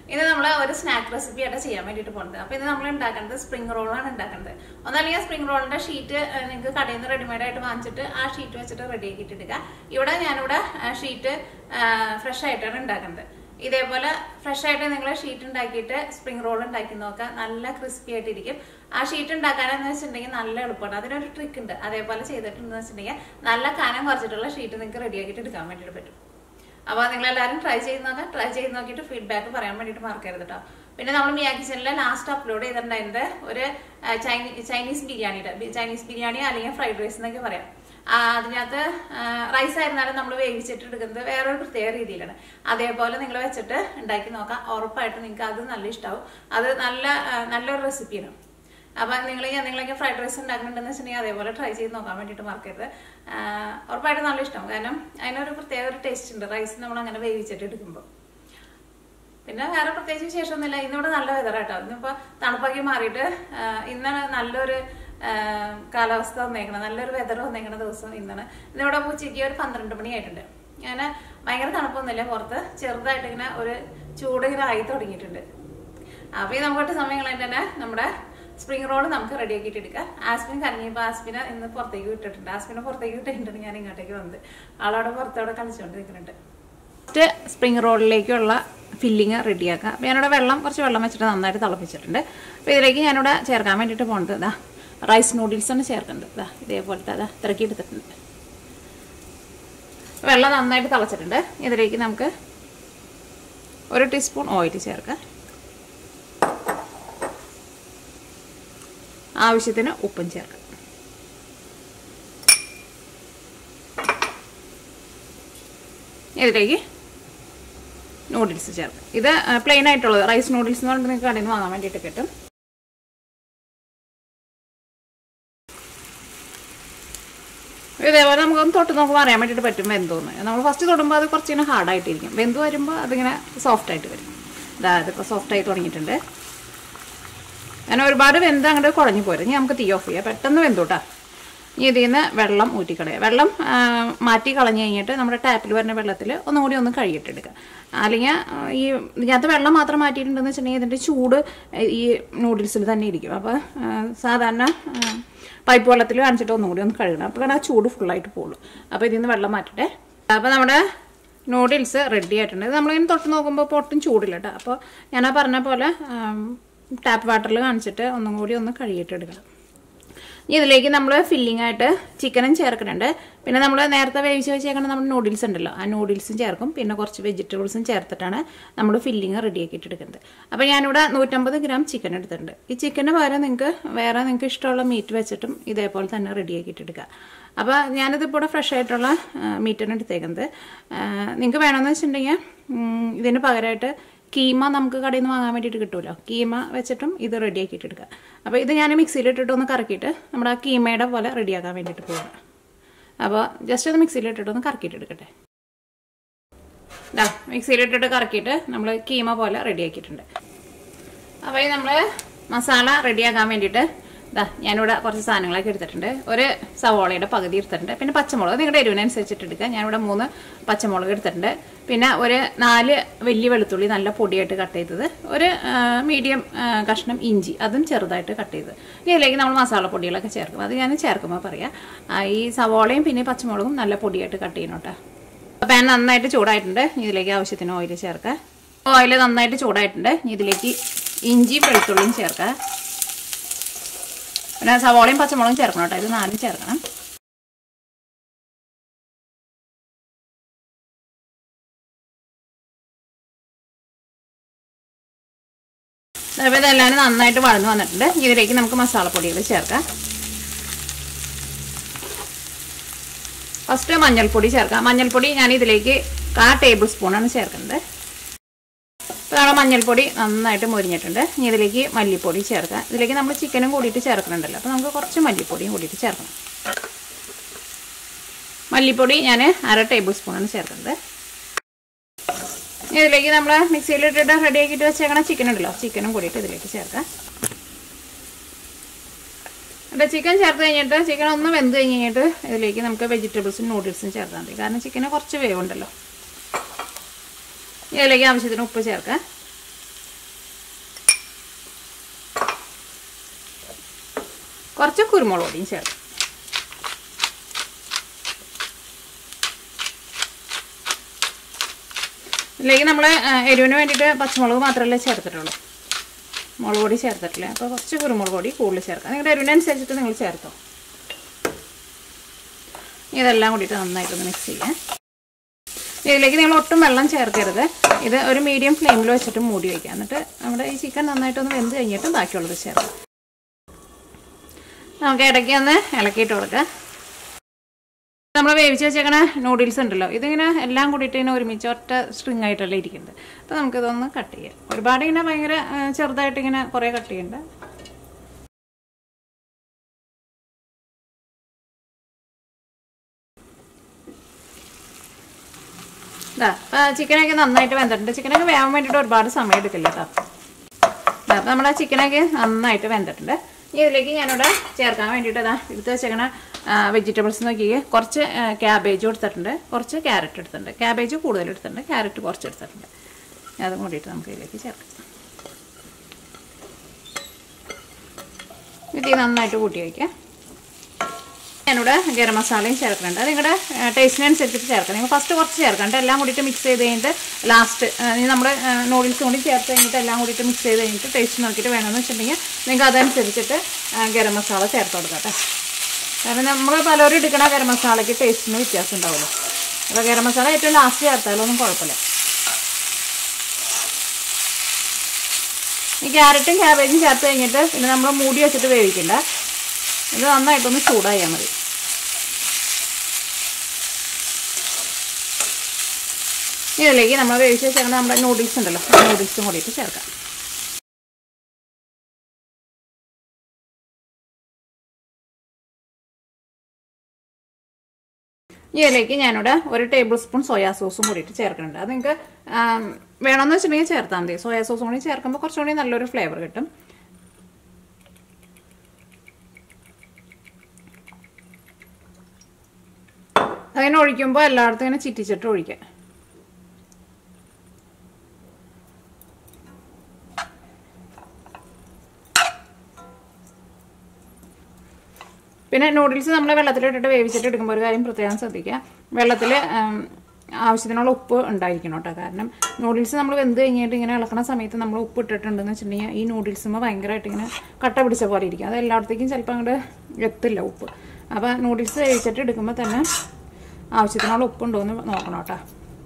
ഇന്ന് നമ്മൾ ഒരു സ്നാക്ക് റെസിപ്പി ആയിട്ട് ചെയ്യാൻ വേണ്ടിയിട്ട് പോകുന്നത് അപ്പോൾ ഇന്ന് നമ്മൾ ഉണ്ടാക്കുന്നത് സ്പ്രിംഗ് റോളാണ് ഉണ്ടാക്കുന്നത് ഒന്നല്ലെങ്കിൽ സ്പ്രിംഗ് റോളിന്റെ ഷീറ്റ് നിങ്ങൾക്ക് കടയിൽ നിന്ന് റെഡിമെയ്ഡ് ആയിട്ട് വാങ്ങിച്ചിട്ട് ആ ഷീറ്റ് വെച്ചിട്ട് റെഡി ആക്കിയിട്ട് എടുക്കുക ഇവിടെ ഞാനിവിടെ ഷീറ്റ് ഫ്രഷ് ആയിട്ടാണ് ഉണ്ടാക്കുന്നത് ഇതേപോലെ ഫ്രഷ് ആയിട്ട് നിങ്ങൾ ഷീറ്റ് ഉണ്ടാക്കിയിട്ട് സ്പ്രിംഗ് റോൾ ഉണ്ടാക്കി നോക്കുക നല്ല ക്രിസ്പി ആയിട്ടിരിക്കും ആ ഷീറ്റ് ഉണ്ടാക്കാനെന്ന് വെച്ചിട്ടുണ്ടെങ്കിൽ നല്ല എളുപ്പമാണ് അതിനൊരു ട്രിക്ക് ഉണ്ട് അതേപോലെ ചെയ്തിട്ടുണ്ടെന്ന് വെച്ചിട്ടുണ്ടെങ്കിൽ നല്ല കനം കുറച്ചിട്ടുള്ള ഷീറ്റ് നിങ്ങൾക്ക് റെഡി ആക്കിയിട്ട് എടുക്കാൻ വേണ്ടിയിട്ട് പറ്റും അപ്പോൾ നിങ്ങൾ എല്ലാവരും ട്രൈ ചെയ്ത് നോക്കാം ട്രൈ ചെയ്ത് നോക്കിയിട്ട് ഫീഡ്ബാക്ക് പറയാൻ വേണ്ടിയിട്ട് മറക്കരുത് കേട്ടോ പിന്നെ നമ്മൾ മിയാ കിച്ചണിൽ ലാസ്റ്റ് അപ്ലോഡ് ചെയ്തിട്ടുണ്ടായിരുന്നത് ഒരു ചൈനീസ് ബിരിയാണിയുടെ ചൈനീസ് ബിരിയാണി അല്ലെങ്കിൽ ഫ്രൈഡ് റൈസ് എന്നൊക്കെ പറയാം ആ, അതിനകത്ത് റൈസ് ആയിരുന്നാലും നമ്മൾ വേവിച്ചിട്ട് എടുക്കുന്നത് വേറൊരു പ്രത്യേക രീതിയിലാണ് അതേപോലെ നിങ്ങൾ വെച്ചിട്ട് ഉണ്ടാക്കി നോക്കാം ഉറപ്പായിട്ടും നിങ്ങൾക്ക് അത് നല്ല ഇഷ്ടമാവും അത് നല്ല ആ, നല്ലൊരു റെസിപ്പിയാണ് അപ്പൊ നിങ്ങൾ നിങ്ങളൊക്കെ ഫ്രൈഡ് റൈസ് ഉണ്ടാക്കുന്നുണ്ടെന്ന് വെച്ചിട്ടുണ്ടെങ്കിൽ അതേപോലെ ട്രൈ ചെയ്ത് നോക്കാൻ വേണ്ടിയിട്ട് മറക്കരുത് ആഹ് ഉറപ്പായിട്ടും നല്ല ഇഷ്ടം കാരണം അതിനൊരു പ്രത്യേക ഒരു ടേസ്റ്റ് ഉണ്ട് റൈസ് നമ്മൾ അങ്ങനെ വേവിച്ചിട്ട് എടുക്കുമ്പോൾ പിന്നെ വേറെ പ്രത്യേകിച്ച് വിശേഷമൊന്നുമില്ല ഇന്നിവിടെ നല്ല വെതർ കേട്ടോ ഇന്നിപ്പോ തണുപ്പാക്കി മാറിയിട്ട് ആഹ് ഇന്നാണ് നല്ലൊരു ആഹ് കാലാവസ്ഥ വന്നേക്കണം നല്ലൊരു വെതർ വന്നേക്കണ ദിവസം ഇന്നാണ് ഇന്നിവിടെ ഉച്ചയ്ക്ക് ഒരു പന്ത്രണ്ട് മണി ആയിട്ടുണ്ട് അങ്ങനെ ഭയങ്കര തണുപ്പൊന്നുമില്ല പുറത്ത് ചെറുതായിട്ട് ഇങ്ങനെ ഒരു ചൂട് ഇങ്ങനെ ആയി തുടങ്ങിയിട്ടുണ്ട് അപ്പൊ ഈ നമുക്ക് സമയം കളയാൻ തന്നെ നമ്മുടെ സ്പ്രിംഗ് റോൾ നമുക്ക് റെഡി ആക്കിയിട്ട് എടുക്കാം ആസ്പിൻ കരഞ്ഞപ്പോൾ ആസ്പിനെ ഇന്ന് പുറത്തേക്ക് വിട്ടിട്ടുണ്ട് ആസ്പിനെ പുറത്തേക്ക് വിട്ടിട്ടുണ്ട് ഞാൻ ഇങ്ങോട്ടേക്ക് വന്നത് ആളവിടെ പുറത്തവിടെ കളിച്ചുകൊണ്ട് നിൽക്കുന്നുണ്ട് ഫസ്റ്റ് സ്പ്രിംഗ് റോളിലേക്കുള്ള ഫില്ലിങ് റെഡിയാക്കാം അപ്പോൾ ഞാനിവിടെ വെള്ളം കുറച്ച് വെള്ളം വെച്ചിട്ട് നന്നായിട്ട് തിളപ്പിച്ചിട്ടുണ്ട് അപ്പോൾ ഇതിലേക്ക് ഞാനിവിടെ ചേർക്കാൻ വേണ്ടിയിട്ട് പോകുന്നത് ഇതാ റൈസ് നൂഡിൽസ് ആണ് ചേർക്കുന്നത് ഇതാ ഇതേപോലത്തെ അതാ തിറക്കി എടുത്തിട്ടുണ്ട് വെള്ളം നന്നായിട്ട് തിളച്ചിട്ടുണ്ട് ഇതിലേക്ക് നമുക്ക് ഒരു ടീസ്പൂൺ ഓയിൽ ചേർക്കാം ആവശ്യത്തിന് ഉപ്പും ചേർക്കാം ഇതിലേക്ക് നൂഡിൽസ് ചേർക്കാം ഇത് പ്ലെയിൻ ആയിട്ടുള്ളത് റൈസ് നൂഡിൽസ് എന്ന് പറഞ്ഞിട്ട് നിങ്ങൾക്ക് കടയിൽ നിന്ന് വാങ്ങാൻ വേണ്ടിയിട്ട് കിട്ടും ഇതേപോലെ നമുക്കൊന്ന് തൊട്ട് നോക്കുമ്പോൾ അറിയാൻ വേണ്ടിയിട്ട് പറ്റും വെന്തോന്ന് നമ്മൾ ഫസ്റ്റ് തൊടുമ്പോൾ അത് കുറച്ചിങ്ങനെ ഹാർഡായിട്ടിരിക്കും വെന്ത് വരുമ്പോൾ അതിങ്ങനെ സോഫ്റ്റ് ആയിട്ട് വരും ഇതാ ഇതിപ്പോൾ സോഫ്റ്റ് ആയി തുടങ്ങിയിട്ടുണ്ട് അങ്ങനെ ഒരുപാട് വെന്ത് അങ്ങോട്ട് കുഴഞ്ഞു പോരും ഇനി നമുക്ക് തീ ഓഫ് ചെയ്യാം പെട്ടെന്ന് വെന്തൂട്ടാ ഇനി ഇതിൽ നിന്ന് വെള്ളം ഊറ്റിക്കളയുക വെള്ളം ആ, മാറ്റി കളഞ്ഞു കഴിഞ്ഞിട്ട് നമ്മുടെ ടാപ്പിൽ വരുന്ന വെള്ളത്തിൽ ഒന്നും കൂടി ഒന്ന് കഴുകിയിട്ടെടുക്കുക അല്ലെങ്കിൽ ആ, ഈ ഇതിനകത്ത് വെള്ളം മാത്രം മാറ്റിയിട്ടുണ്ടെന്ന് വെച്ചിട്ടുണ്ടെങ്കിൽ ഇതിൻ്റെ ചൂട് ഈ നൂഡിൽസിൽ തന്നെ ഇരിക്കും അപ്പോൾ സാധാരണ ആ, പൈപ്പ് വെള്ളത്തിൽ കാണിച്ചിട്ട് ഒന്നും കൂടി ഒന്ന് കഴുകണം അപ്പോഴാണ് ആ ചൂട് ഫുള്ളായിട്ട് പോകുള്ളൂ അപ്പോൾ ഇതിൽ നിന്ന് വെള്ളം മാറ്റട്ടെ അപ്പോൾ നമ്മുടെ നൂഡിൽസ് റെഡി ആയിട്ടുണ്ട് ഇത് നമ്മളിങ്ങനെ തൊട്ട് നോക്കുമ്പോൾ ഇപ്പോൾ ഒട്ടും ചൂടില്ല കേട്ടോ അപ്പോൾ ഞാൻ ആ പറഞ്ഞ പോലെ ടാപ്പ് വാട്ടറിൽ കാണിച്ചിട്ട് ഒന്നും കൂടി ഒന്ന് കഴുകിയിട്ടെടുക്കണം ഇനി ഇതിലേക്ക് നമ്മൾ ഫില്ലിംഗ് ആയിട്ട് ചിക്കനും ചേർക്കുന്നുണ്ട് പിന്നെ നമ്മൾ നേരത്തെ വേവിച്ച് വെച്ചേക്കുന്ന നമ്മുടെ നൂഡിൽസ് ഉണ്ടല്ലോ ആ നൂഡിൽസും ചേർക്കും പിന്നെ കുറച്ച് വെജിറ്റബിൾസും ചേർത്തിട്ടാണ് നമ്മൾ ഫില്ലിങ് റെഡി ആക്കിയിട്ട് എടുക്കുന്നത് അപ്പോൾ ഞാനിവിടെ നൂറ്റമ്പത് ഗ്രാം ചിക്കൻ എടുത്തിട്ടുണ്ട് ഈ ചിക്കന് പകരം നിങ്ങൾക്ക് വേറെ നിങ്ങൾക്ക് ഇഷ്ടമുള്ള മീറ്റ് വെച്ചിട്ടും ഇതേപോലെ തന്നെ റെഡി ആക്കിയിട്ട് എടുക്കുക അപ്പോൾ ഞാനിതിപ്പോൾ ഇവിടെ ഫ്രഷ് ആയിട്ടുള്ള മീറ്റാണ് എടുത്തേക്കുന്നത് നിങ്ങൾക്ക് വേണമെന്ന് വെച്ചിട്ടുണ്ടെങ്കിൽ ഉം, ഇതിന് പകരമായിട്ട് കീമ നമുക്ക് കടയിൽ നിന്ന് വാങ്ങാൻ വേണ്ടിയിട്ട് കിട്ടുമല്ലോ കീമ വെച്ചിട്ടും ഇത് റെഡി ആക്കിയിട്ട് എടുക്കുക അപ്പോൾ ഇത് ഞാൻ മിക്സിയിലിട്ടിട്ട് ഒന്ന് കറക്കിയിട്ട് നമ്മുടെ ആ കീമയുടെ പോലെ റെഡിയാക്കാൻ വേണ്ടിയിട്ട് പോവാം അപ്പോൾ ജസ്റ്റ് ഒന്ന് മിക്സിയിലിട്ടിട്ട് ഒന്ന് കറക്കിയിട്ട് എടുക്കട്ടെ ഇതാ മിക്സിയിലിട്ടിട്ട് കറക്കിയിട്ട് നമ്മൾ കീമ പോലെ റെഡിയാക്കിയിട്ടുണ്ട് അപ്പോൾ ഈ നമ്മൾ മസാല റെഡിയാക്കാൻ വേണ്ടിയിട്ട് ഇതാ ഞാനിവിടെ കുറച്ച് സാധനങ്ങളൊക്കെ എടുത്തിട്ടുണ്ട് ഒരു സവോളയുടെ പകുതി എടുത്തിട്ടുണ്ട് പിന്നെ പച്ചമുളക് നിങ്ങളുടെ എരിവിനനുസരിച്ചിട്ട് എടുക്കുക ഞാനിവിടെ മൂന്ന് പച്ചമുളക് എടുത്തിട്ടുണ്ട് പിന്നെ ഒരു നാല് വലിയ വെളുത്തുള്ളി നല്ല പൊടിയായിട്ട് കട്ട് ചെയ്തത് ഒരു മീഡിയം കഷ്ണം ഇഞ്ചി അതും ചെറുതായിട്ട് കട്ട് ചെയ്തത് ഇനി ഇതിലേക്ക് നമ്മൾ മസാലപ്പൊടികളൊക്കെ ചേർക്കും അത് ഞാൻ ചേർക്കുമ്പോൾ പറയാം ആ, ഈ സവോളയും പിന്നെ പച്ചമുളകും നല്ല പൊടിയായിട്ട് കട്ട് ചെയ്യണം കേട്ടോ പാൻ നന്നായിട്ട് ചൂടായിട്ടുണ്ട് ഇനി ഇതിലേക്ക് ആവശ്യത്തിന് ഓയിൽ ചേർക്കുക ഓയിൽ നന്നായിട്ട് ചൂടായിട്ടുണ്ട് ഇനി ഇതിലേക്ക് ഇഞ്ചിയും വെളുത്തുള്ളിയും ചേർക്കുക പിന്നെ സവോളയും പച്ചമുളകും ചേർക്കണം കേട്ടോ ഇത് നാലും ചേർക്കണം അപ്പോൾ ഇതെല്ലാം നന്നായിട്ട് വഴന്നു വന്നിട്ടുണ്ട് ഇനി ഇതിലേക്ക് നമുക്ക് മസാലപ്പൊടികൾ ചേർക്കാം ഫസ്റ്റ് മഞ്ഞൾപ്പൊടി ചേർക്കാം മഞ്ഞൾപ്പൊടി ഞാൻ ഇതിലേക്ക് കാ ടേബിൾ സ്പൂണാണ് ചേർക്കുന്നത് ഇപ്പോൾ നമ്മുടെ മഞ്ഞൾപ്പൊടി നന്നായിട്ട് മുരിഞ്ഞിട്ടുണ്ട് ഇനി ഇതിലേക്ക് മല്ലിപ്പൊടി ചേർക്കാം ഇതിലേക്ക് നമ്മൾ ചിക്കനും കൂടിയിട്ട് ചേർക്കുന്നുണ്ടല്ലോ അപ്പോൾ നമുക്ക് കുറച്ച് മല്ലിപ്പൊടിയും കൂടിയിട്ട് ചേർക്കണം മല്ലിപ്പൊടി ഞാൻ അര ടേബിൾ സ്പൂണാണ് ചേർക്കുന്നത് ഇനി ഇതിലേക്ക് നമ്മൾ മിക്സിയിലിട്ടിട്ട് റെഡി ആക്കിയിട്ട് വെച്ചേക്കണ ചിക്കൻ ഉണ്ടല്ലോ ചിക്കനും കൂടിയിട്ട് ഇതിലേക്ക് ചേർക്കാം അപ്പോൾ ചിക്കൻ ചേർത്ത് കഴിഞ്ഞിട്ട് ചിക്കൻ ഒന്ന് വെന്ത് കഴിഞ്ഞ് കഴിഞ്ഞിട്ട് ഇതിലേക്ക് നമുക്ക് വെജിറ്റബിൾസും നൂഡിൽസും ചേർത്താൽ മതി കാരണം ചിക്കന് കുറച്ച് വേവുണ്ടല്ലോ ഇതിലേക്ക് ആവശ്യത്തിന് ഉപ്പ് ചേർക്കാം കുറച്ച് കുരുമുളക് പൊടിയും ചേർക്കാം ഇതിലേക്ക് നമ്മൾ എരിവിന് വേണ്ടിയിട്ട് പച്ചമുളക് മാത്രമല്ലേ ചേർത്തിട്ടുള്ളൂ മുളക് പൊടി ചേർത്തിട്ടില്ല അപ്പോൾ കുറച്ച് കുരുമുളക് പൊടി കൂടുതൽ ചേർക്കാം നിങ്ങളുടെ എരിവിനനുസരിച്ചിട്ട് നിങ്ങൾ ചേർത്തോ ഇതെല്ലാം കൂടിയിട്ട് നന്നായിട്ടൊന്ന് മിക്സ് ചെയ്യാം ഇതിലേക്ക് നിങ്ങൾ ഒട്ടും വെള്ളം ചേർക്കരുത് ഇത് ഒരു മീഡിയം ഫ്ലെയിമിൽ വെച്ചിട്ട് മൂടി വയ്ക്കുക എന്നിട്ട് നമ്മുടെ ഈ ചിക്കൻ നന്നായിട്ടൊന്ന് വെന്ത് കഴിഞ്ഞിട്ട് ബാക്കിയുള്ളത് ചേർക്കാം നമുക്ക് ഇടയ്ക്ക് ഒന്ന് ഇളക്കിയിട്ട് കൊടുക്കാം നമ്മൾ വേവിച്ച് വെച്ചേക്കണ നൂഡിൽസ് ഉണ്ടല്ലോ ഇതിങ്ങനെ എല്ലാം കൂടിയിട്ട് ഇങ്ങനെ ഒരുമിച്ച് ഒറ്റ സ്ട്രിങ് ആയിട്ടല്ലേ ഇരിക്കുന്നത് അപ്പോൾ നമുക്കിതൊന്ന് കട്ട് ചെയ്യാം ഒരുപാട് ഇങ്ങനെ ഭയങ്കര ആ, ചെറുതായിട്ട് ഇങ്ങനെ കുറേ കട്ട് ചെയ്യണ്ട ഇതാ ചിക്കനൊക്കെ നന്നായിട്ട് വെന്തിട്ടുണ്ട് ചിക്കനൊക്കെ വേവാൻ വേണ്ടിയിട്ട് ഒരുപാട് സമയം എടുക്കില്ല കേട്ടോ അപ്പം നമ്മുടെ ചിക്കനൊക്കെ നന്നായിട്ട് വെന്തിട്ടുണ്ട് ഇനി ഇതിലേക്ക് ഞാനിവിടെ ചേർക്കാൻ വേണ്ടിയിട്ട് ഇതാ എടുത്ത് വെച്ചേക്കണ വെജിറ്റബിൾസ് നോക്കിയേ കുറച്ച് ക്യാബേജ് എടുത്തിട്ടുണ്ട് കുറച്ച് ക്യാരറ്റ് എടുത്തിട്ടുണ്ട് ക്യാബേജ് കൂടുതൽ എടുത്തിട്ടുണ്ട് ക്യാരറ്റ് കുറച്ച് എടുത്തിട്ടുണ്ട് അതും കൂടിയിട്ട് നമുക്ക് ഇതിലേക്ക് ചേർക്കാം ഇത് നന്നായിട്ട് കൂട്ടി വയ്ക്കാം ഞാനിവിടെ ഗരം മസാലയും ചേർക്കുന്നുണ്ട് അത് നിങ്ങളുടെ ടേസ്റ്റിനനുസരിച്ചിട്ട് ചേർക്കാം നിങ്ങൾ ഫസ്റ്റ് കുറച്ച് ചേർക്കണ്ട എല്ലാം കൂടിയിട്ട് മിക്സ് ചെയ്ത് കഴിഞ്ഞിട്ട് ലാസ്റ്റ് നമ്മുടെ നൂഡിൽസ് കൂടി ചേർത്ത് കഴിഞ്ഞിട്ട് എല്ലാം കൂടിയിട്ട് മിക്സ് ചെയ്ത് കഴിഞ്ഞിട്ട് ടേസ്റ്റ് നോക്കിയിട്ട് വേണമെന്ന് വെച്ചിട്ടുണ്ടെങ്കിൽ നിങ്ങൾക്ക് അതനുസരിച്ചിട്ട് ആ, ഗരം മസാല ചേർത്ത് കൊടുക്കാം കേട്ടോ കാരണം നമ്മൾ പലരും എടുക്കണ ഗരം മസാലയ്ക്ക് ടേസ്റ്റിന് വ്യത്യാസം ഉണ്ടാവുമല്ലോ അപ്പോൾ ഗരം മസാല ഏറ്റവും ലാസ്റ്റ് ചേർത്താലൊന്നും കുഴപ്പമില്ല ഈ ക്യാരറ്റും ക്യാബേജും ചേർത്ത് കഴിഞ്ഞിട്ട് പിന്നെ നമ്മൾ മൂടി വെച്ചിട്ട് വേവിക്കണ്ട ഇത് നന്നായിട്ടൊന്ന് ചൂടായാൽ മതി ഇതിലേക്ക് നമ്മൾ വേവിച്ച് വെച്ചാൽ നമ്മുടെ നൂഡിൽസ് ഉണ്ടല്ലോ നൂഡിൽസും കൂടിയിട്ട് ചേർക്കാം ഇതിലേക്ക് ഞാനിവിടെ ഒരു ടേബിൾ സ്പൂൺ സോയാ സോസും കൂടിയിട്ട് ചേർക്കുന്നുണ്ട് അത് നിങ്ങൾക്ക് വേണമെന്ന് വെച്ചിട്ടുണ്ടെങ്കിൽ ചേർത്താൽ മതി സോയാ സോസും കൂടി ചേർക്കുമ്പോൾ കുറച്ചുകൂടി നല്ലൊരു ഫ്ലേവർ കിട്ടും അതിനെ ഒഴിക്കുമ്പോൾ എല്ലായിടത്തും ഇങ്ങനെ ചിറ്റിച്ചിട്ട് ഒഴിക്കുക പിന്നെ നൂഡിൽസ് നമ്മൾ വെള്ളത്തിലിട്ടിട്ട് വേവിച്ചിട്ട് എടുക്കുമ്പോൾ ഒരു കാര്യം പ്രത്യേകം ശ്രദ്ധിക്കുക വെള്ളത്തിൽ ആവശ്യത്തിനുള്ള ഉപ്പ് ഉണ്ടായിരിക്കണം കേട്ടോ കാരണം നൂഡിൽസ് നമ്മൾ വെന്ത് കഴിഞ്ഞിട്ട് ഇങ്ങനെ ഇളക്കണ സമയത്ത് നമ്മൾ ഉപ്പ് ഇട്ടിട്ടുണ്ടെന്ന് വെച്ചിട്ടുണ്ടെങ്കിൽ ഈ നൂഡിൽസുമ്പോൾ ഭയങ്കരമായിട്ട് ഇങ്ങനെ കട്ട പിടിച്ച പോലെ ഇരിക്കും അത് എല്ലായിടത്തേക്കും ചിലപ്പോൾ അങ്ങോട്ട് എത്തില്ല ഉപ്പ് അപ്പോൾ നൂഡിൽസ് വേവിച്ചിട്ട് എടുക്കുമ്പോൾ തന്നെ ആവശ്യത്തിനുള്ള ഉപ്പുണ്ടോ എന്ന് നോക്കണം കേട്ടോ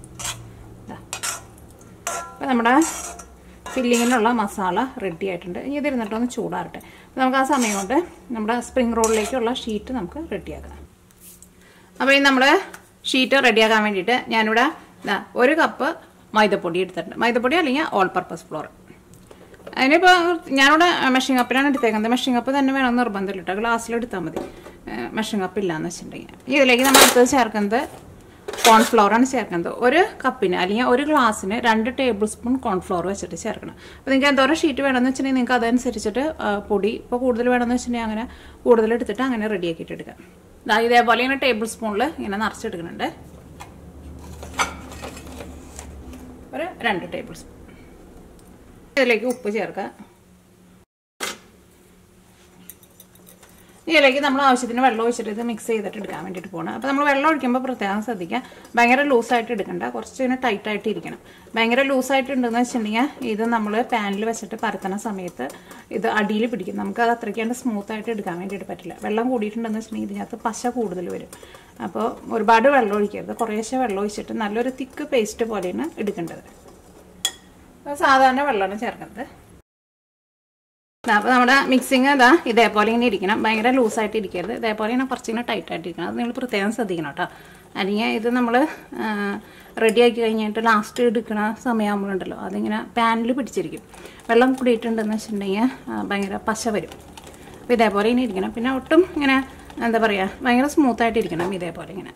അപ്പോൾ നമ്മുടെ ഫില്ലിങ്ങിനുള്ള മസാല റെഡി ആയിട്ടുണ്ട് ഇനി ഇതിരുന്നിട്ടൊന്ന് ചൂടാറട്ടെ അപ്പോൾ നമുക്ക് ആ സമയം കൊണ്ട് നമ്മുടെ സ്പ്രിംഗ് റോളിലേക്കുള്ള ഷീറ്റ് നമുക്ക് റെഡിയാക്കാം അപ്പോൾ ഇനി നമ്മുടെ ഷീറ്റ് റെഡിയാക്കാൻ വേണ്ടിയിട്ട് ഞാനിവിടെ ദാ ഒരു കപ്പ് മൈദപ്പൊടി എടുത്തിട്ടുണ്ട് മൈദപ്പൊടി അല്ലെങ്കിൽ ഓൾ പർപ്പസ് ഫ്ലോർ അതിനിപ്പോൾ ഞാനിവിടെ മെഷീൻ കപ്പിലാണ് എടുത്തേക്കുന്നത് മെഷീൻ കപ്പ് തന്നെ വേണം നിർബന്ധമില്ല കേട്ടോ ഗ്ലാസ്സിലെടുത്താൽ മതി മെഷീൻ കപ്പ് ഇല്ലാന്ന് വെച്ചിട്ടുണ്ടെങ്കിൽ ഇതിലേക്ക് നമ്മൾ അടുത്തത് ചേർക്കുന്നത് കോൺഫ്ലവർ ആണ് ചേർക്കുന്നത് ഒരു കപ്പിന് അല്ലെങ്കിൽ ഒരു ഗ്ലാസ്സിന് രണ്ട് ടേബിൾ സ്പൂൺ കോൺഫ്ലവർ വെച്ചിട്ട് ചേർക്കണം അപ്പോൾ നിങ്ങൾക്ക് എന്തോരം ഷീറ്റ് വേണമെന്ന് വെച്ചിട്ടുണ്ടെങ്കിൽ നിങ്ങൾക്ക് അതനുസരിച്ചിട്ട് ആ, പൊടി ഇപ്പോൾ കൂടുതൽ വേണമെന്ന് വെച്ചിട്ടുണ്ടെങ്കിൽ അങ്ങനെ കൂടുതൽ എടുത്തിട്ട് അങ്ങനെ റെഡിയാക്കിയിട്ട് എടുക്കാം ദാ ഇതേപോലെ ഇങ്ങനെ ടേബിൾ സ്പൂണിൽ ഇങ്ങനെ നിറച്ചെടുക്കുന്നുണ്ട് ഒരു രണ്ട് ടേബിൾ സ്പൂൺ ഇതിലേക്ക് ഉപ്പ് ചേർക്കുക ഇതിലേക്ക് നമ്മൾ ആവശ്യത്തിന് വെള്ളം ഒഴിച്ചിട്ട് ഇത് മിക്സ് ചെയ്തിട്ട് എടുക്കാൻ വേണ്ടിയിട്ട് പോകണം അപ്പോൾ നമ്മൾ വെള്ളം ഒഴിക്കുമ്പോൾ പ്രത്യേകം ശ്രദ്ധിക്കുക ഭയങ്കര ലൂസായിട്ട് എടുക്കണ്ട കുറച്ച് ഇങ്ങനെ ടൈറ്റായിട്ട് ഇരിക്കണം ഭയങ്കര ലൂസായിട്ട് ഉണ്ടെന്ന് വെച്ചിട്ടുണ്ടെങ്കിൽ ഇത് നമ്മൾ പാനിൽ വെച്ചിട്ട് പരത്തണ സമയത്ത് ഇത് അടിയിൽ പിടിക്കും നമുക്ക് അത് അത്രയ്ക്കാണ്ട് സ്മൂത്തായിട്ട് എടുക്കാൻ വേണ്ടിയിട്ട് പറ്റില്ല വെള്ളം കൂടിയിട്ടുണ്ടെന്ന് വെച്ചിട്ടുണ്ടെങ്കിൽ ഇതിനകത്ത് പശ കൂടുതൽ വരും അപ്പോൾ ഒരുപാട് വെള്ളം ഒഴിക്കരുത് കുറേശ്ശെ വെള്ളം ഒഴിച്ചിട്ട് നല്ലൊരു തിക്ക് പേസ്റ്റ് പോലെയാണ് എടുക്കേണ്ടത് അപ്പോൾ സാധാരണ വെള്ളമാണ് ചേർക്കുന്നത് അപ്പോൾ നമ്മുടെ മിക്സിങ് ഇതാ ഇതേപോലെ ഇങ്ങനെ ഇരിക്കണം ഭയങ്കര ലൂസായിട്ട് ഇരിക്കരുത് ഇതേപോലെ ഇങ്ങനെ കുറച്ചിങ്ങനെ ടൈറ്റായിട്ട് ഇരിക്കണം അത് നിങ്ങൾ പ്രത്യേകം ശ്രദ്ധിക്കണം കേട്ടോ അല്ലെങ്കിൽ ഇത് നമ്മൾ റെഡിയാക്കി കഴിഞ്ഞിട്ട് ലാസ്റ്റ് എടുക്കുന്ന സമയമാകുമ്പോഴുണ്ടല്ലോ അതിങ്ങനെ പാനിൽ പിടിച്ചിരിക്കും വെള്ളം കൂടിയിട്ടുണ്ടെന്ന് വെച്ചിട്ടുണ്ടെങ്കിൽ ആ, ഭയങ്കര പശ വരും അപ്പോൾ ഇതേപോലെ ഇങ്ങനെ ഇരിക്കണം പിന്നെ ഒട്ടും ഇങ്ങനെ എന്താ പറയുക ഭയങ്കര സ്മൂത്തായിട്ട് ഇരിക്കണം ഇതേപോലെ ഇങ്ങനെ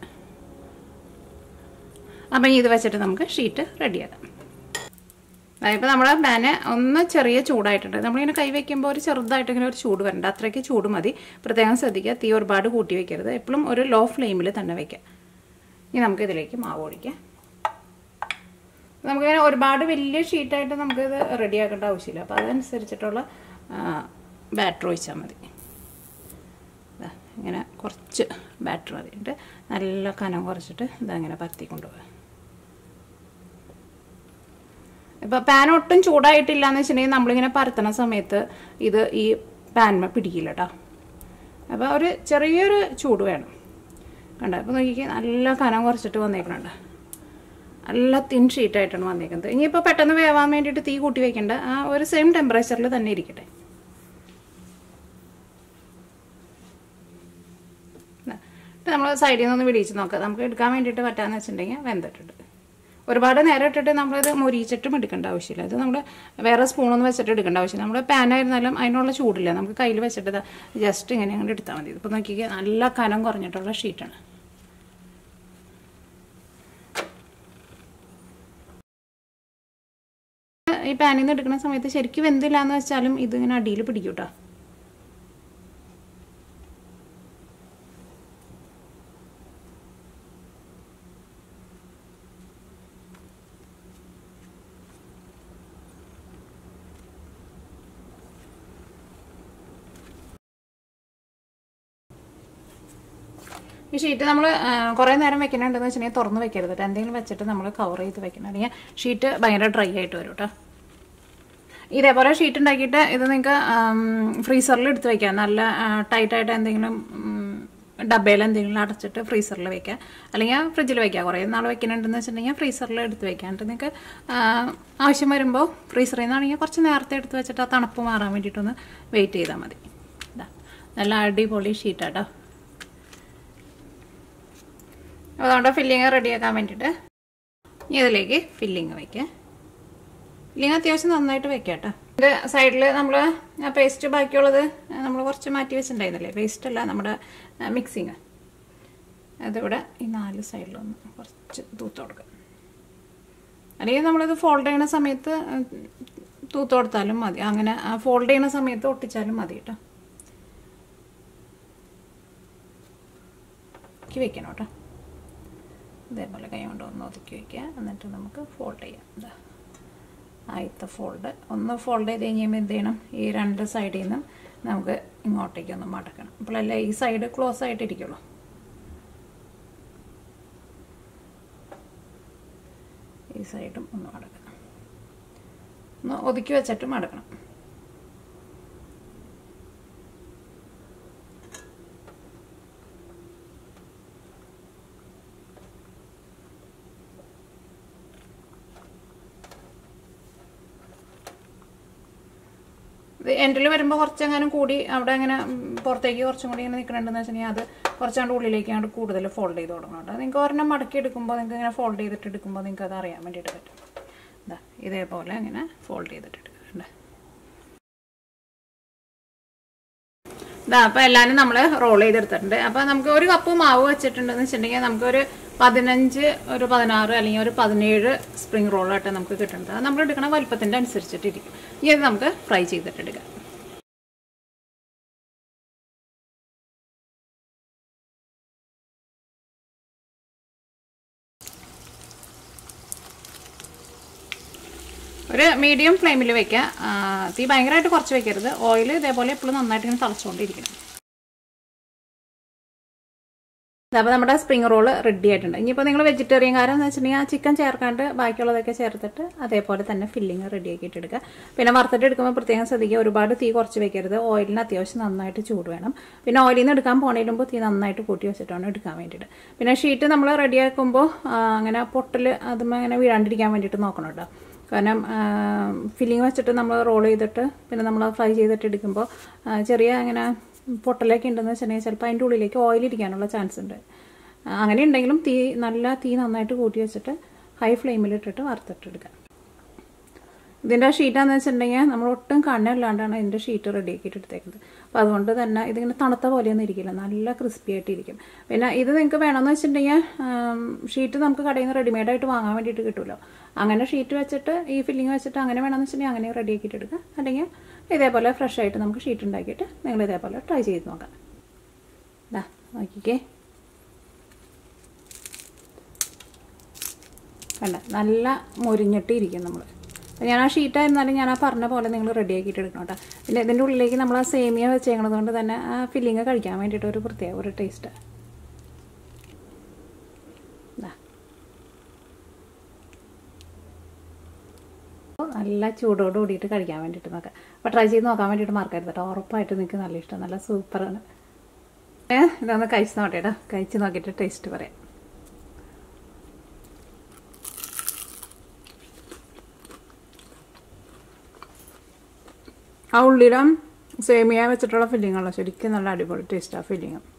അപ്പം ഇനി ഇത് വെച്ചിട്ട് നമുക്ക് ഷീറ്റ് റെഡിയാക്കാം ഇപ്പോൾ നമ്മുടെ പാന് ഒന്ന് ചെറിയ ചൂടായിട്ടുണ്ട് നമ്മളിങ്ങനെ കൈ വയ്ക്കുമ്പോൾ ഒരു ചെറുതായിട്ട് ഇങ്ങനെ ഒരു ചൂട് വരണ്ട അത്രയ്ക്ക് ചൂട് മതി പ്രത്യേകം ശ്രദ്ധിക്കുക തീ ഒരുപാട് കൂട്ടി വയ്ക്കരുത് എപ്പോഴും ഒരു ലോ ഫ്ലെയിമിൽ തന്നെ വയ്ക്കുക ഇനി നമുക്ക് ഇതിലേക്ക് മാവ് ഒഴിക്കാം നമുക്കിങ്ങനെ ഒരുപാട് വലിയ ഷീറ്റായിട്ട് നമുക്കിത് റെഡിയാക്കേണ്ട ആവശ്യമില്ല അപ്പോൾ അതനുസരിച്ചിട്ടുള്ള ബാറ്റർ ഒഴിച്ചാൽ മതി ഇങ്ങനെ കുറച്ച് ബാറ്റർ മതിയിട്ട് നല്ല കനം കുറച്ചിട്ട് ഇതങ്ങനെ പരത്തി കൊണ്ടുപോകുക ഇപ്പോൾ പാൻ ഒട്ടും ചൂടായിട്ടില്ല എന്ന് വെച്ചിട്ടുണ്ടെങ്കിൽ നമ്മളിങ്ങനെ പരത്തണ സമയത്ത് ഇത് ഈ പാൻമ പിടിക്കില്ല കേട്ടോ അപ്പോൾ ഒരു ചെറിയൊരു ചൂട് വേണം കണ്ടോ അപ്പോൾ നോക്കിക്കേ നല്ല കനം കുറച്ചിട്ട് വന്നേക്കണുണ്ട് നല്ല തിൻ ഷീറ്റായിട്ടാണ് വന്നേക്കുന്നത് ഇനിയിപ്പോൾ പെട്ടെന്ന് വേവാൻ വേണ്ടിയിട്ട് തീ കൂട്ടി വെക്കേണ്ട ആ ഒരു സെയിം ടെമ്പറേച്ചറിൽ തന്നെ ഇരിക്കട്ടെ നമ്മൾ സൈഡിൽ നിന്നൊന്ന് വിടിയിച്ച് നോക്കാം നമുക്ക് എടുക്കാൻ വേണ്ടിയിട്ട് പറ്റാന്ന് വെച്ചിട്ടുണ്ടെങ്കിൽ വെന്തിട്ടുണ്ട് ഒരുപാട് നേരം ഇട്ടിട്ട് നമ്മളിത് മൊരിയിച്ചിട്ടും എടുക്കേണ്ട ആവശ്യമില്ല ഇത് നമ്മൾ വേറെ സ്പൂണൊന്നും വെച്ചിട്ട് എടുക്കേണ്ട ആവശ്യമില്ല നമ്മൾ പാനായിരുന്നാലും അതിനുള്ള ചൂടില്ല നമുക്ക് കയ്യിൽ വെച്ചിട്ട് ജസ്റ്റ് ഇങ്ങനെ അങ്ങോട്ട് എടുത്താൽ മതി ഇപ്പോൾ നോക്കിക്കുക നല്ല കനം കുറഞ്ഞിട്ടുള്ള ഷീറ്റാണ് ഈ പാനിൽ നിന്ന് എടുക്കുന്ന സമയത്ത് ശരിക്കും വെന്തില്ല എന്ന് വെച്ചാലും ഇതിങ്ങനെ അടിയിൽ പിടിക്കും കേട്ടോ ഈ ഷീറ്റ് നമ്മൾ കുറേ നേരം വെക്കണുണ്ടെന്ന് വെച്ചിട്ടുണ്ടെങ്കിൽ തുറന്ന് വെക്കരുത് കേട്ടോ എന്തെങ്കിലും വെച്ചിട്ട് നമ്മൾ കവർ ചെയ്ത് വെക്കണം അല്ലെങ്കിൽ ഷീറ്റ് ഭയങ്കര ഡ്രൈ ആയിട്ട് വരും കേട്ടോ ഇതേപോലെ ഷീറ്റ് ഉണ്ടാക്കിയിട്ട് ഇത് നിങ്ങൾക്ക് ഫ്രീസറിൽ എടുത്ത് വെക്കാം നല്ല ടൈറ്റായിട്ട് എന്തെങ്കിലും ഡബയിൽ എന്തെങ്കിലും അടച്ചിട്ട് ഫ്രീസറിൽ വെക്കാം അല്ലെങ്കിൽ ഫ്രിഡ്ജിൽ വെക്കാം കുറേ നാൾ വെക്കുന്നുണ്ടെന്ന് വെച്ചിട്ടുണ്ടെങ്കിൽ ഫ്രീസറിൽ എടുത്ത് വെക്കാം എന്നിട്ട് നിങ്ങൾക്ക് ആവശ്യം വരുമ്പോൾ ഫ്രീസറിൽ നിന്നാണെങ്കിൽ കുറച്ച് നേരത്തെ എടുത്ത് വെച്ചിട്ട് ആ തണുപ്പ് മാറാൻ വേണ്ടിയിട്ടൊന്ന് വെയിറ്റ് ചെയ്താൽ മതി ഇതാ നല്ല അടിപൊളി ഷീറ്റാട്ടോ അപ്പോൾ നമ്മുടെ ഫില്ലിങ് റെഡിയാക്കാൻ വേണ്ടിയിട്ട് ഇനി ഇതിലേക്ക് ഫില്ലിങ് വയ്ക്കാം ഫില്ലിങ് അത്യാവശ്യം നന്നായിട്ട് വെക്കാം കേട്ടോ ഇത് സൈഡിൽ നമ്മൾ ആ പേസ്റ്റ് ബാക്കിയുള്ളത് നമ്മൾ കുറച്ച് മാറ്റി വെച്ചിട്ടുണ്ടായിരുന്നില്ലേ പേസ്റ്റ് അല്ല നമ്മുടെ മിക്സിങ് അതിവിടെ ഈ നാല് സൈഡിലൊന്ന് കുറച്ച് തൂത്ത് കൊടുക്കാം അല്ലെങ്കിൽ നമ്മളിത് ഫോൾഡ് ചെയ്യുന്ന സമയത്ത് തൂത്ത് കൊടുത്താലും മതി അങ്ങനെ ഫോൾഡ് ചെയ്യുന്ന സമയത്ത് ഒട്ടിച്ചാലും മതി കേട്ടോ വെക്കണം കേട്ടോ ഇതേപോലെ കൈ കൊണ്ട് ഒന്ന് ഒതുക്കി വയ്ക്കുക എന്നിട്ട് നമുക്ക് ഫോൾഡ് ചെയ്യാം ഇതാ ആദ്യത്തെ ഫോൾഡ് ഒന്ന് ഫോൾഡ് ചെയ്ത് കഴിയുമ്പോൾ എന്ത് ചെയ്യണം ഈ രണ്ട് സൈഡിൽ നിന്നും നമുക്ക് ഇങ്ങോട്ടേക്ക് ഒന്ന് മടക്കണം അപ്പോഴല്ലേ ഈ സൈഡ് ക്ലോസ് ആയിട്ടിരിക്കുള്ളൂ ഈ സൈഡും ഒന്ന് മടക്കണം ഒന്ന് ഒതുക്കി വെച്ചിട്ട് മടക്കണം എൻഡിൽ വരുമ്പോൾ കുറച്ചെങ്ങാനും കൂടി അവിടെ അങ്ങനെ പുറത്തേക്ക് കുറച്ചും കൂടി ഇങ്ങനെ നിൽക്കണമെന്ന് വെച്ചിട്ടുണ്ടെങ്കിൽ അത് കുറച്ചാണ്ട് ഉള്ളിലേക്ക് അങ്ങോട്ട് കൂടുതൽ ഫോൾഡ് ചെയ്ത് തുടങ്ങണം കേട്ടോ നിങ്ങൾക്ക് ഒരെണ്ണം മടക്കി എടുക്കുമ്പോൾ നിങ്ങൾക്ക് ഇങ്ങനെ ഫോൾഡ് ചെയ്തിട്ട് എടുക്കുമ്പോൾ നിങ്ങൾക്ക് അത് അറിയാൻ വേണ്ടിയിട്ട് പറ്റും ഇതാ ഇതേപോലെ അങ്ങനെ ഫോൾഡ് ചെയ്തിട്ട് എടുക്കുന്നുണ്ട് ഇതാ അപ്പോൾ എല്ലാവരും നമ്മൾ റോൾ ചെയ്തെടുത്തിട്ടുണ്ട് അപ്പോൾ നമുക്ക് ഒരു കപ്പ് മാവ് വെച്ചിട്ടുണ്ടെന്ന് വെച്ചിട്ടുണ്ടെങ്കിൽ നമുക്കൊരു പതിനഞ്ച് ഒരു പതിനാറ് അല്ലെങ്കിൽ ഒരു പതിനേഴ് സ്പ്രിംഗ് റോളായിട്ട് നമുക്ക് കിട്ടുന്നത് അത് നമ്മൾ എടുക്കണ വലുപ്പത്തിൻ്റെ അനുസരിച്ചിട്ടിരിക്കും ഇനി അത് നമുക്ക് ഫ്രൈ ചെയ്തിട്ടെടുക്കാം ഒരു മീഡിയം ഫ്ലെയിമിൽ വെക്കുക തീ ഭയങ്കരമായിട്ട് കുറച്ച് വെക്കരുത് ഓയിൽ ഇതേപോലെ എപ്പോഴും നന്നായിട്ട് ഇങ്ങനെ തിളച്ചുകൊണ്ടിരിക്കണം അപ്പോൾ നമ്മുടെ സ്പ്രിംഗ് റോൾ റെഡി ആയിട്ടുണ്ട് ഇനിയിപ്പോൾ നിങ്ങൾ വെജിറ്റേറിയൻകാരെന്ന് വെച്ചിട്ടുണ്ടെങ്കിൽ ആ ചിക്കൻ ചേർക്കാണ്ട് ബാക്കിയുള്ളതൊക്കെ ചേർത്തിട്ട് അതേപോലെ തന്നെ ഫില്ലിങ് റെഡി ആക്കിയിട്ട് എടുക്കുക പിന്നെ വറുത്തിട്ട് എടുക്കുമ്പോൾ പ്രത്യേകം ശ്രദ്ധിക്കുക ഒരുപാട് തീ കുറച്ച് വെക്കരുത് ഓയിലിന് അത്യാവശ്യം നന്നായിട്ട് ചൂട് വേണം പിന്നെ ഓയിലിൽ നിന്ന് എടുക്കാൻ പോണതിന് മുമ്പ് തീ നന്നായിട്ട് കൂട്ടി വെച്ചിട്ടാണ് എടുക്കാൻ വേണ്ടിയിട്ട് പിന്നെ ഷീറ്റ് നമ്മൾ റെഡിയാക്കുമ്പോൾ അങ്ങനെ പൊട്ടൽ അതുമ്പോൾ അങ്ങനെ വീഴാണ്ടിരിക്കാൻ വേണ്ടിയിട്ട് നോക്കണം കേട്ടോ കാരണം ഫില്ലിങ് വെച്ചിട്ട് നമ്മൾ റോൾ ചെയ്തിട്ട് പിന്നെ നമ്മൾ ഫ്രൈ ചെയ്തിട്ട് എടുക്കുമ്പോൾ ചെറിയ അങ്ങനെ പൊട്ടലൊക്കെ ഉണ്ടെന്ന് വെച്ചിട്ടുണ്ടെങ്കിൽ ചിലപ്പോൾ അതിൻ്റെ ഉള്ളിലേക്ക് ഓയിൽ ഇരിക്കാനുള്ള ചാൻസ് ഉണ്ട് അങ്ങനെ ഉണ്ടെങ്കിലും തീ നല്ല തീ നന്നായിട്ട് കൂട്ടി വെച്ചിട്ട് ഹൈ ഫ്ലെയിമിലിട്ടിട്ട് വറുത്തിട്ടെടുക്കുക ഇതിൻ്റെ ഷീറ്റാന്ന് വെച്ചിട്ടുണ്ടെങ്കിൽ നമ്മൾ ഒട്ടും കണ്ണല്ലാണ്ടാണ് ഇതിൻ്റെ ഷീറ്റ് റെഡിയാക്കിയിട്ട് എടുത്തേക്കുന്നത് അപ്പോൾ അതുകൊണ്ട് തന്നെ ഇതിങ്ങനെ തണുത്ത പോലെയൊന്നും ഇരിക്കില്ല നല്ല ക്രിസ്പി ആയിട്ടിരിക്കും പിന്നെ ഇത് നിങ്ങൾക്ക് വേണമെന്ന് വെച്ചിട്ടുണ്ടെങ്കിൽ ഷീറ്റ് നമുക്ക് കടയിൽ നിന്ന് റെഡിമെയ്ഡായിട്ട് വാങ്ങാൻ വേണ്ടിയിട്ട് കിട്ടുമല്ലോ അങ്ങനെ ഷീറ്റ് വെച്ചിട്ട് ഈ ഫില്ലിങ് വെച്ചിട്ട് അങ്ങനെ വേണമെന്ന് വെച്ചിട്ടുണ്ടെങ്കിൽ അങ്ങനെ റെഡിയാക്കിയിട്ട് എടുക്കുക അല്ലെങ്കിൽ ഇതേപോലെ ഫ്രഷ് ആയിട്ട് നമുക്ക് ഷീറ്റ് ഉണ്ടാക്കിയിട്ട് നിങ്ങൾ ഇതേപോലെ ട്രൈ ചെയ്ത് നോക്കാം ഇതാ നോക്കിക്കേ കണ്ട നല്ല മുരിഞ്ഞിട്ട് ഇരിക്കും നമ്മൾ അപ്പോൾ ഞാൻ ആ ഷീറ്റായിരുന്നാലും ഞാൻ ആ പറഞ്ഞ പോലെ നിങ്ങൾ റെഡി ആക്കിയിട്ട് എടുക്കണം കേട്ടോ പിന്നെ ഇതിൻ്റെ ഉള്ളിലേക്ക് നമ്മൾ ആ സേമിയ വെച്ചേക്കണത് കൊണ്ട് തന്നെ ആ ഫില്ലിങ് കഴിക്കാൻ വേണ്ടിയിട്ട് ഒരു പ്രത്യേക ഒരു ടേസ്റ്റ് നല്ല ചൂടോട് കൂടിയിട്ട് കഴിക്കാൻ വേണ്ടിയിട്ട് നോക്കാം അപ്പോൾ ട്രൈ ചെയ്ത് നോക്കാൻ വേണ്ടിയിട്ട് മറക്കരുത് കേട്ടോ ഉറപ്പായിട്ട് നിങ്ങൾക്ക് നല്ല ഇഷ്ടം നല്ല സൂപ്പറാണ് ഏ ഇതൊന്ന് കഴിച്ച് നോട്ടേട്ടാ കഴിച്ച് നോക്കിയിട്ട് ടേസ്റ്റ് പറയാം ആ ഉള്ളിലും സേമിയ വെച്ചിട്ടുള്ള ഫില്ലിങ്ങുള്ള ശരിക്കും നല്ല അടിപൊളി ടേസ്റ്റാണ് ഫില്ലിങ്